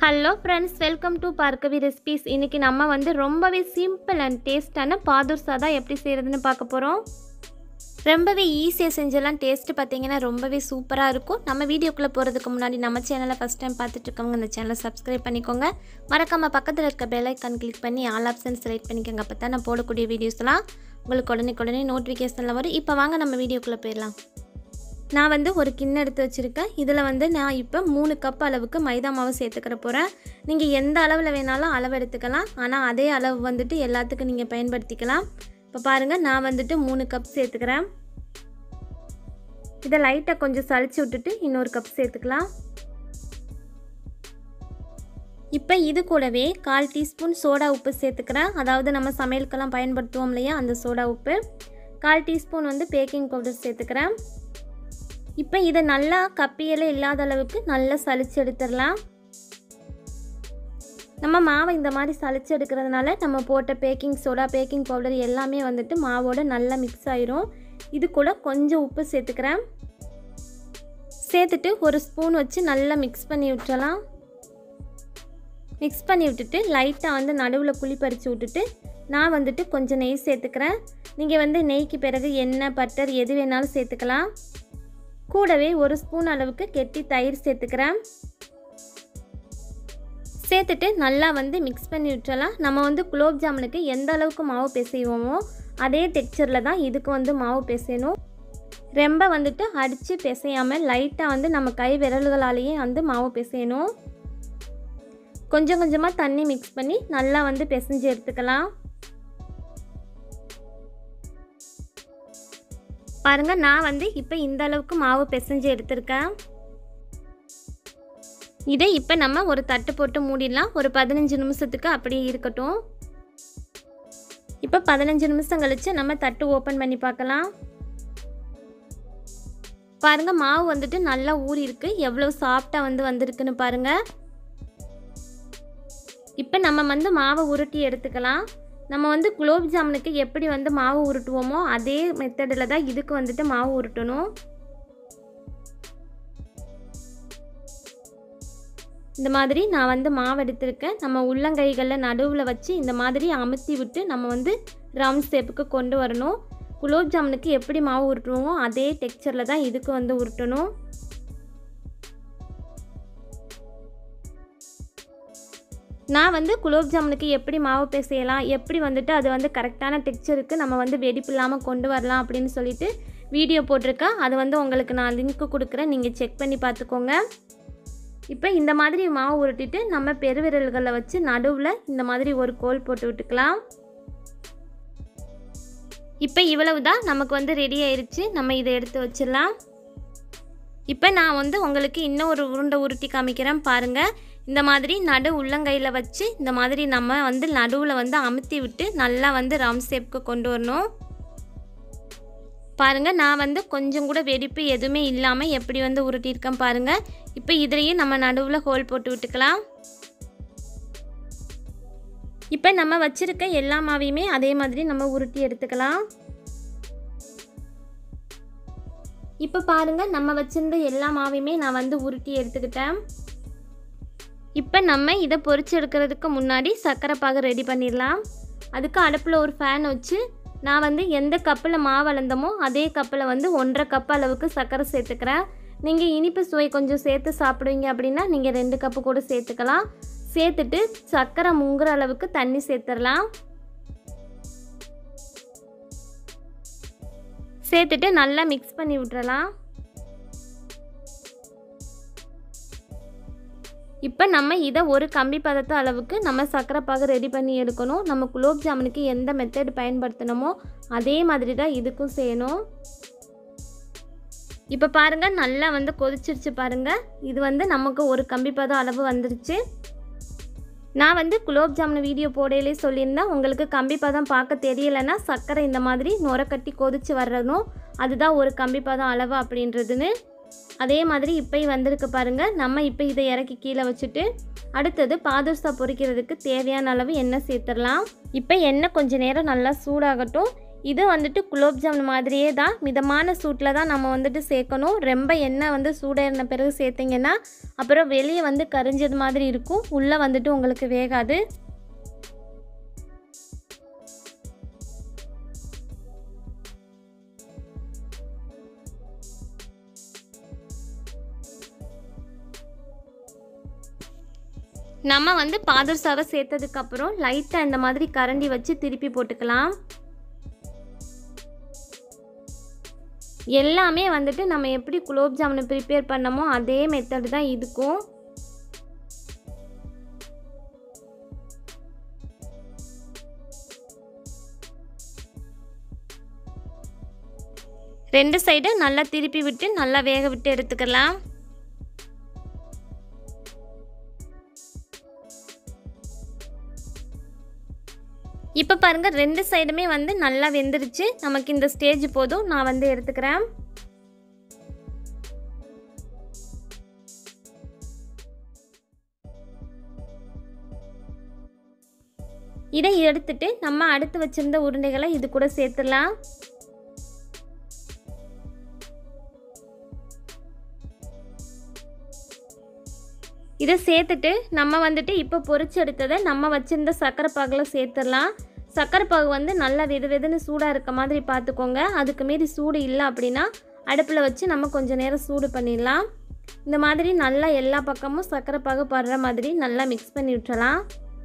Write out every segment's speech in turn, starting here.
hello friends welcome to Bhargavi recipes இன்றைக்கி நம்ம வந்து ரொம்பவே சிம்பிள் அண்ட் டேஸ்டான பாதுர் சாதா எப்படி செய்கிறதுன்னு பார்க்க போகிறோம் ரொம்பவே ஈஸியாக செஞ்செல்லாம் டேஸ்ட்டு பார்த்தீங்கன்னா ரொம்பவே சூப்பராக இருக்கும் நம்ம வீடியோக்குள்ளே போகிறதுக்கு முன்னாடி நம்ம சேனலை ஃபஸ்ட் டைம் பார்த்துட்டு இருக்கவங்க இந்த சேனலை சப்ஸ்கிரைப் பண்ணிக்கோங்க மறக்காமல் பக்கத்தில் இருக்க பெல் ஐக்கான் கிளிக் பண்ணி ஆல் ஆப்ஷன் செலக்ட் பண்ணிக்கோங்க அப்போ தான் நான் போடக்கூடிய வீடியோஸ்லாம் உங்களுக்கு உடனே உடனே நோட்டிஃபிகேஷனில் வரும் இப்போ வாங்க நம்ம வீடியோக்குள்ளே போயிடலாம் நான் வந்து ஒரு கிண்ணம் எடுத்து வச்சுருக்கேன் இதில் வந்து நான் இப்போ மூணு கப் அளவுக்கு மைதா மாவு சேர்த்துக்கிற போகிறேன் நீங்கள் எந்த அளவில் வேணாலும் அளவு எடுத்துக்கலாம் ஆனால் அதே அளவு வந்துட்டு எல்லாத்துக்கும் நீங்கள் பயன்படுத்திக்கலாம் இப்போ பாருங்கள் நான் வந்துட்டு மூணு கப் சேர்த்துக்கிறேன் இதை லைட்டாக கொஞ்சம் சளிச்சு விட்டுட்டு இன்னொரு கப் சேர்த்துக்கலாம் இப்போ இது கூடவே கால் டீஸ்பூன் சோடா உப்பு சேர்த்துக்கிறேன் அதாவது நம்ம சமையலுக்கெல்லாம் பயன்படுத்துவோம் இல்லையா அந்த சோடா உப்பு கால் டீஸ்பூன் வந்து பேக்கிங் பவுடர் சேர்த்துக்கிறேன் இப்போ இதை நல்லா கப்பியெல்லாம் இல்லாத அளவுக்கு நல்லா சளிச்சு எடுத்துடலாம் நம்ம மாவை இந்த மாதிரி சளிச்சு எடுக்கிறதுனால நம்ம போட்ட பேக்கிங் சோடா பேக்கிங் பவுடர் எல்லாமே வந்துட்டு மாவோட நல்லா மிக்ஸ் ஆயிரும் இது கூட கொஞ்சம் உப்பு சேர்த்துக்கிறேன் சேர்த்துட்டு ஒரு ஸ்பூன் வச்சு நல்லா மிக்ஸ் பண்ணி விட்டுறலாம் மிக்ஸ் பண்ணி விட்டுட்டு லைட்டாக வந்து நடுவில் குழி பறித்து விட்டுட்டு நான் வந்துட்டு கொஞ்சம் நெய் சேர்த்துக்கிறேன் நீங்கள் வந்து நெய்க்கு பிறகு எண்ணெய் பட்டர் எது வேணாலும் சேர்த்துக்கலாம் கூடவே ஒரு ஸ்பூன் அளவுக்கு கெட்டி தயிர் சேர்த்துக்கிறேன் சேர்த்துட்டு நல்லா வந்து மிக்ஸ் பண்ணி விட்டுறலாம் நம்ம வந்து குலோப் ஜாமுனுக்கு எந்த அளவுக்கு மாவு பிசைவோமோ அதே டெக்ஸ்சரில் தான் இதுக்கு வந்து மாவு பிசையணும் ரொம்ப வந்துட்டு அடித்து பிசையாமல் லைட்டாக வந்து நம்ம கை விரல்களாலேயே வந்து மாவு பிசையணும் கொஞ்சம் கொஞ்சமாக தண்ணி மிக்ஸ் பண்ணி நல்லா வந்து பிசைஞ்சு எடுத்துக்கலாம் பாருங்கள் நான் வந்து இப்போ இந்த அளவுக்கு மாவு பிசைஞ்சு எடுத்திருக்கேன் இதை இப்போ நம்ம ஒரு தட்டு போட்டு மூடிடலாம் ஒரு பதினஞ்சு நிமிஷத்துக்கு அப்படியே இருக்கட்டும் இப்போ பதினஞ்சு நிமிஷம் கழித்து நம்ம தட்டு ஓப்பன் பண்ணி பார்க்கலாம் பாருங்கள் மாவு வந்துட்டு நல்லா ஊறி இருக்கு எவ்வளோ சாஃப்டாக வந்து வந்திருக்குன்னு பாருங்கள் இப்போ நம்ம வந்து மாவை உருட்டி எடுத்துக்கலாம் நம்ம வந்து குலோப் ஜாமுனுக்கு எப்படி வந்து மாவு உருட்டுவோமோ அதே மெத்தடில் தான் இதுக்கு வந்துட்டு மாவு உருட்டணும் இந்த மாதிரி நான் வந்து மாவு எடுத்திருக்கேன் நம்ம உள்ளங்கைகளில் நடுவில் வச்சு இந்த மாதிரி அமுத்தி விட்டு நம்ம வந்து ரவுண்ட் ஷேப்புக்கு கொண்டு வரணும் குலோப் ஜாமுனுக்கு எப்படி மாவு உருட்டுவோமோ அதே டெக்ஸ்சரில் தான் இதுக்கு வந்து உருட்டணும் நான் வந்து குலோப் ஜாமுனுக்கு எப்படி மாவு பிசையலாம் எப்படி வந்துட்டு அது வந்து கரெக்டான டெக்ஸ்சருக்கு நம்ம வந்து வெடிப்பு இல்லாமல் கொண்டு வரலாம் அப்படின்னு சொல்லிட்டு வீடியோ போட்டிருக்கேன் அது வந்து உங்களுக்கு நான் லிங்க்கு கொடுக்குறேன் நீங்கள் செக் பண்ணி பார்த்துக்கோங்க இப்போ இந்த மாதிரி மாவு உருட்டிட்டு நம்ம பெருவிரல்களை வச்சு நடுவில் இந்த மாதிரி ஒரு கோல் போட்டு விட்டுக்கலாம் இப்போ இவ்வளவு தான் நமக்கு வந்து ரெடி ஆயிடுச்சு நம்ம இதை எடுத்து வச்சிடலாம் இப்போ நான் வந்து உங்களுக்கு இன்னும் ஒரு உருண்டை உருட்டி காமிக்கிறேன் பாருங்கள் இந்த மாதிரி நடு உள்ளங்கையில் வச்சு இந்த மாதிரி நம்ம வந்து நடுவில் வந்து அமுத்தி விட்டு நல்லா வந்து ரவுண்ட் ஷேப்க்கு கொண்டு வரணும் பாருங்கள் நான் வந்து கொஞ்சம் கூட வெடிப்பு எதுவுமே இல்லாமல் எப்படி வந்து உருட்டியிருக்கேன் பாருங்கள் இப்போ இதுலேயும் நம்ம நடுவில் ஹோல் போட்டு விட்டுக்கலாம் இப்போ நம்ம வச்சுருக்க எல்லா மாவையுமே அதே மாதிரி நம்ம உருட்டி எடுத்துக்கலாம் இப்போ பாருங்கள் நம்ம வச்சுருந்த எல்லா மாவையுமே நான் வந்து உருட்டி எடுத்துக்கிட்டேன் இப்போ நம்ம இதை பொரிச்சு எடுக்கிறதுக்கு முன்னாடி சர்க்கரை பாகு ரெடி பண்ணிடலாம் அதுக்கு அடுப்பில் ஒரு ஃபேன் வச்சு நான் வந்து எந்த கப்பில் மாவு அளந்தமோ அதே கப்பில் வந்து ஒன்றரை கப் அளவுக்கு சர்க்கரை சேர்த்துக்கிறேன் நீங்கள் இனிப்பு சுவை கொஞ்சம் சேர்த்து சாப்பிடுவீங்க அப்படின்னா நீங்கள் ரெண்டு கப்பு கூட சேர்த்துக்கலாம் சேர்த்துட்டு சர்க்கரை முங்குற அளவுக்கு தண்ணி சேர்த்துடலாம் சேர்த்துட்டு நல்லா மிக்ஸ் பண்ணி விட்டுறலாம் இப்போ நம்ம இதை ஒரு கம்பி பதத்த அளவுக்கு நம்ம சர்க்கரை பாகு ரெடி பண்ணி எடுக்கணும் நம்ம குலோப் ஜாமுனுக்கு எந்த மெத்தட் பயன்படுத்தினமோ அதே மாதிரி தான் இதுக்கும் செய்யணும் இப்போ பாருங்கள் நல்லா வந்து கொதிச்சிருச்சு பாருங்கள் இது வந்து நமக்கு ஒரு கம்பி பதம் அளவு வந்துருச்சு நான் வந்து குலோப் ஜாமுன் வீடியோ போடையிலே சொல்லியிருந்தேன் உங்களுக்கு கம்பி பதம் பார்க்க தெரியலைன்னா சர்க்கரை இந்த மாதிரி நுரக்கட்டி கொதிச்சு வர்றதும் அதுதான் ஒரு கம்பி பதம் அளவு அப்படின்றதுன்னு அதே மாதிரி இப்போ வந்திருக்கு பாருங்கள் நம்ம இப்போ இதை இறக்கி கீழே வச்சுட்டு அடுத்தது பாதுர்சா பொரிக்கிறதுக்கு தேவையான அளவு எண்ணெய் சேர்த்துடலாம் இப்போ எண்ணெய் கொஞ்சம் நேரம் நல்லா சூடாகட்டும் இது வந்துட்டு குலோப் ஜாமுன் மாதிரியே தான் மிதமான சூட்டில் தான் நம்ம வந்துட்டு சேர்க்கணும் ரொம்ப எண்ணெய் வந்து சூடேறின பிறகு சேர்த்திங்கன்னா அப்புறம் வெளியே வந்து கரிஞ்சது மாதிரி இருக்கும் உள்ளே வந்துட்டு உங்களுக்கு வேகாது நம்ம வந்து பாதுர்சாவை சேர்த்ததுக்கப்புறம் லைட்டாக இந்த மாதிரி கரண்டி வச்சு திருப்பி போட்டுக்கலாம் எல்லாமே வந்துட்டு நம்ம எப்படி குலோப் ஜாமுனை ப்ரிப்பேர் பண்ணமோ அதே மெத்தடு தான் இதுக்கும் ரெண்டு சைடு நல்லா திருப்பி விட்டு நல்லா வேக விட்டு எடுத்துக்கலாம் இப்போ பாருங்கள் ரெண்டு சைடுமே வந்து நல்லா வெந்துருச்சு நமக்கு இந்த ஸ்டேஜ் போதும் நான் வந்து எடுத்துக்கிறேன் இதை எடுத்துட்டு நம்ம அடுத்து வச்சிருந்த உருண்டைகளை இது கூட சேர்த்துடலாம் இதை சேர்த்துட்டு நம்ம வந்துட்டு இப்போ பொரிச்சு எடுத்ததை நம்ம வச்சுருந்த சர்க்கரை பாகில் சேர்த்துடலாம் சர்க்கரை பாகு வந்து நல்லா வெது வெதுன்னு சூடாக இருக்க மாதிரி பார்த்துக்கோங்க அதுக்கு மீறி சூடு இல்லை அப்படின்னா அடுப்பில் வச்சு நம்ம கொஞ்சம் நேரம் சூடு பண்ணிடலாம் இந்த மாதிரி நல்லா எல்லா பக்கமும் சர்க்கரை பாகு படுற மாதிரி நல்லா மிக்ஸ் பண்ணி விட்டுறலாம்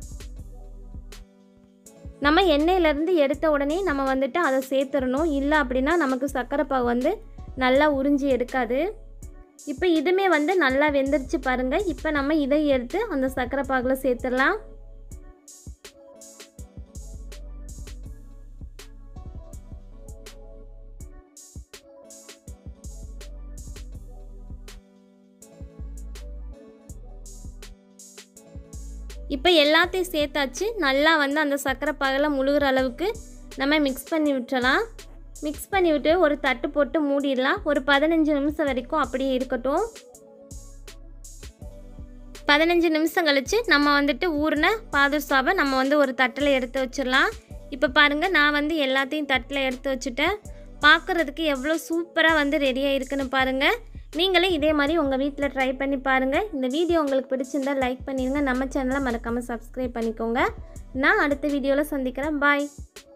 நம்ம எண்ணெயிலேருந்து எடுத்த உடனே நம்ம வந்துட்டு அதை சேர்த்துடணும் இல்லை அப்படின்னா நமக்கு சர்க்கரை பாகு வந்து நல்லா உறிஞ்சி எடுக்காது இப்போ இதுமே வந்து நல்லா வெந்துருச்சு பாருங்கள் இப்போ நம்ம இதை எடுத்து அந்த சர்க்கரை பாகில் சேர்த்துடலாம் இப்போ எல்லாத்தையும் சேர்த்தாச்சு நல்லா வந்து அந்த சர்க்கரை பாகில் முழுகிற அளவுக்கு நம்ம மிக்ஸ் பண்ணி விட்டுறலாம் மிக்ஸ் பண்ணி விட்டு ஒரு தட்டு போட்டு மூடிடலாம் ஒரு பதினஞ்சு நிமிஷம் வரைக்கும் அப்படியே இருக்கட்டும் பதினஞ்சு நிமிஷம் கழித்து நம்ம வந்துட்டு ஊறின பாதுஷாவை நம்ம வந்து ஒரு தட்டில் எடுத்து வச்சிடலாம் இப்போ பாருங்கள் நான் வந்து எல்லாத்தையும் தட்டில் எடுத்து வச்சுட்டேன் பார்க்குறதுக்கு எவ்வளோ சூப்பராக வந்து ரெடியாக இருக்குன்னு பாருங்கள் நீங்களே இதே மாதிரி உங்கள் வீட்டில் ட்ரை பண்ணி பாருங்கள் இந்த வீடியோ உங்களுக்கு பிடிச்சிருந்தா லைக் பண்ணிடுங்க நம்ம சேனலை மறக்காமல் சப்ஸ்கிரைப் பண்ணிக்கோங்க நான் அடுத்த வீடியோவில் சந்திக்கிறேன் பாய்